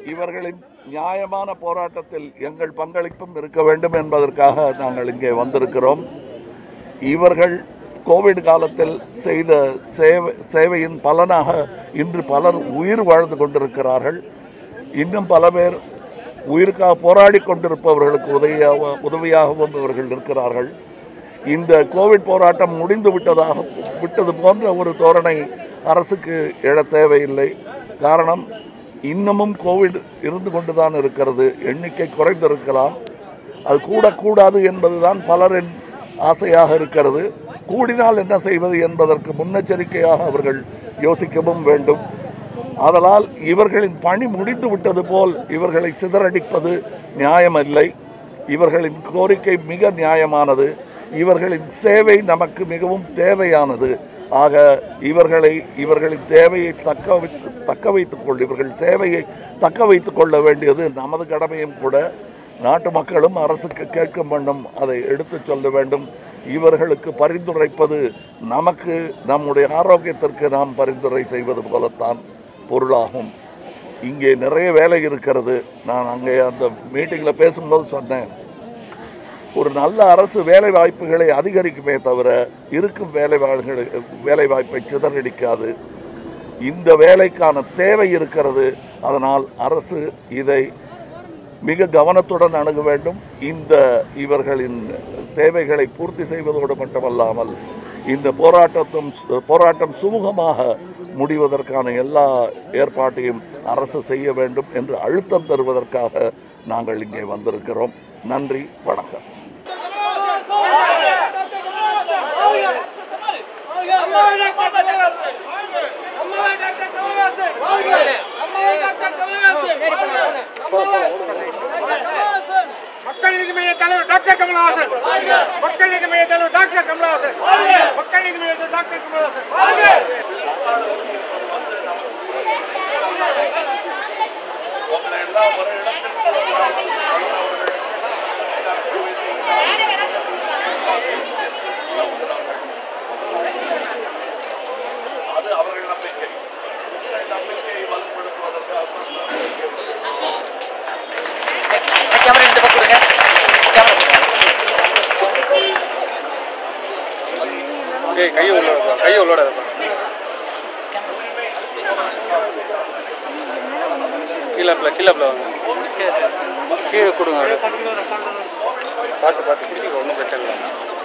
இவர்களின் நியாயமான போராட்டத்தில் எங்கள் பங்களிப்பும் இருக்க வேண்டும் என்பதற்காக நாங்கள் இங்கே வந்திருக்கிறோம் இவர்கள் கோவிட் காலத்தில் செய்த சேவை சேவையின் பலனாக இன்று பலர் உயிர் வாழ்ந்து கொண்டிருக்கிறார்கள் இன்னும் பல பேர் உயிருக்காக போராடி கொண்டிருப்பவர்களுக்கு உதவியாக உதவியாகவும் இவர்கள் இருக்கிறார்கள் இந்த கோவிட் போராட்டம் முடிந்து விட்டதாக விட்டது போன்ற ஒரு தோரணை அரசுக்கு எழ தேவையில்லை காரணம் இன்னமும் கோவிட் இருந்து கொண்டுதான் இருக்கிறது எண்ணிக்கை குறைந்திருக்கலாம் அது கூடக்கூடாது என்பதுதான் பலரின் ஆசையாக இருக்கிறது கூடினால் என்ன செய்வது என்பதற்கு முன்னெச்சரிக்கையாக அவர்கள் யோசிக்கவும் வேண்டும் ஆதலால் இவர்களின் பணி முடிந்து விட்டது போல் இவர்களை சிதறடிப்பது நியாயமில்லை இவர்களின் கோரிக்கை மிக நியாயமானது இவர்களின் சேவை நமக்கு மிகவும் தேவையானது ஆக இவர்களை இவர்களின் தேவையை தக்க வைத்து தக்க வைத்துக் கொள்ள இவர்கள் சேவையை தக்க வைத்துக் கொள்ள வேண்டியது நமது கடமையும் கூட நாட்டு மக்களும் அரசுக்கு கேட்கும் வண்ணம் அதை எடுத்துச் சொல்ல வேண்டும் இவர்களுக்கு பரிந்துரைப்பது நமக்கு நம்முடைய ஆரோக்கியத்திற்கு நாம் பரிந்துரை செய்வது போலத்தான் பொருளாகும் இங்கே நிறைய வேலை இருக்கிறது நான் அங்கே அந்த மீட்டிங்கில் பேசும்போது சொன்னேன் ஒரு நல்ல அரசு வேலை வாய்ப்புகளை அதிகரிக்குமே தவிர இருக்கும் வேலை வாய்ப்புகளை வேலை வாய்ப்பை சிதறடிக்காது இந்த வேலைக்கான தேவை இருக்கிறது அதனால் அரசு இதை மிக கவனத்துடன் அணுக வேண்டும் இந்த இவர்களின் தேவைகளை பூர்த்தி செய்வதோடு மட்டுமல்லாமல் இந்த போராட்டத்தும் போராட்டம் சுமூகமாக முடிவதற்கான எல்லா ஏற்பாட்டையும் அரசு செய்ய வேண்டும் என்று அழுத்தம் தருவதற்காக நாங்கள் இங்கே வந்திருக்கிறோம் நன்றி வணக்கம் மக்கள் நீதி மைய தலைவர் டாக்டர் கமலஹாசன் மக்கள் நீதி மைய தலைவர் டாக்டர் கமலஹாசன் மக்கள் நீதி மைய தலைவர் டாக்டர் கமலஹாசன் அது அவர்கள் நம்பிக்கை நம்பிக்கையை வலுப்படுத்துவதற்காக கேமரா இந்த பக்கம் கொடுங்க கேமரா ஏய் கையை உள்ள வைப்பா. கையை உள்ளோட வைப்பா. கீழே பிள்ளை கீழே பிள்ளை வாங்க கீழே கொடுங்க அப்படியே. பார்த்து பார்த்து பிடிச்சிக்கோ ஒன்றும் பிரச்சனை இல்லை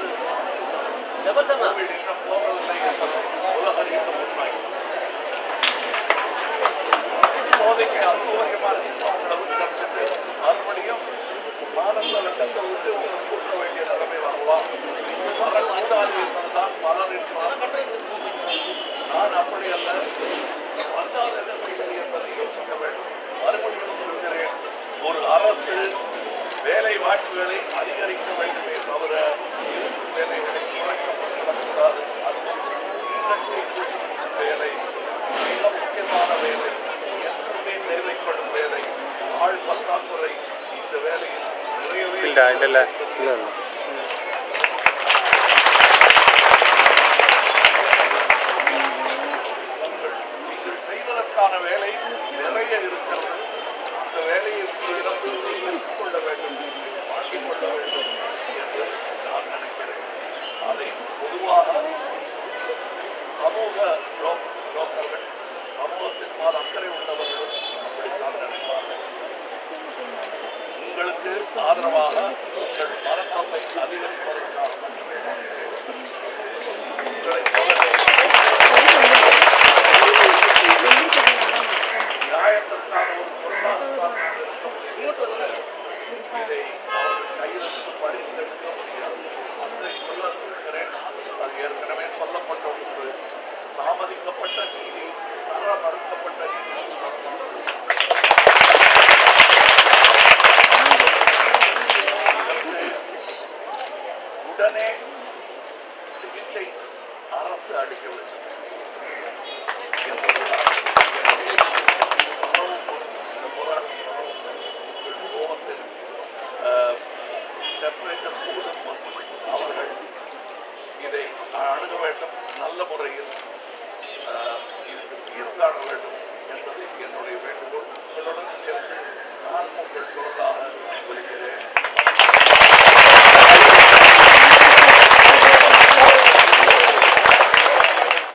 போதைக்கு அசௌகரியமான மறுபடியும் மாணவ லட்சத்தை விட்டு கொடுக்க வேண்டிய நிலைமை வரலாம் வரக்கூடாது என்பதுதான் பலரின் வாதம். நான் அப்படி அல்ல வந்தால் என்ன செய்வது என்பதை யோசிக்க வேண்டும் மறுபடியும் சொல்கிறேன் ஒரு அரசு வேலை வாய்ப்புகளை அதிகரிக்க வேண்டுமே தவிர இருக்கும் வேலைகளை குறைக்கப்படக்கூடாது அது ஈரத்தை கூட்டும் வேலை மிக முக்கியமான வேலை எப்பவுமே தேவைப்படும் வேலை ஆள் பற்றாக்குறை இந்த வேலையில் நிறையவே இல்லைடா இல்லை இல்லை இல்லை இல்லை நீங்கள் செய்வதற்கான வேலை நிறைய இருக்கிறது அந்த வேலையை உங்களிடம் பெற்றுக் கொள்ள வேண்டும் வாங்கிக் கொள்ள வேண்டும் என்று நான் நினைக்கிறேன் அதை பொதுவாக சமூக நோ- நோக்கர்கள் சமூகத்தின் பால் அக்கறை உள்ளவர்களும் அப்படித்தான் நினைப்பார்கள் உங்களுக்கு ஆதரவாக உங்கள் மனத்தன்மை அதிகரிப்பதற்காக மட்டுமே உங்களை போலவே நியாயத்திற்கான ஒரு பொருளாதாரத்தான் இதை அவர்கள் கையிலிருந்து பறித்தெடுக்க முடியாது அதை சொல்ல இருக்கிறேன் அது ஏற்கனவே சொல்லப்பட்ட ஒன்று தாமதிக்கப்பட்ட நீதி தர மறுக்கப்பட்ட நீதி உடனே சிகிச்சை அரசு அளிக்க வேண்டும் டெம்பரேச்சர் கூடும் அவர்கள் இதை அணுக வேண்டும் நல்ல முறையில்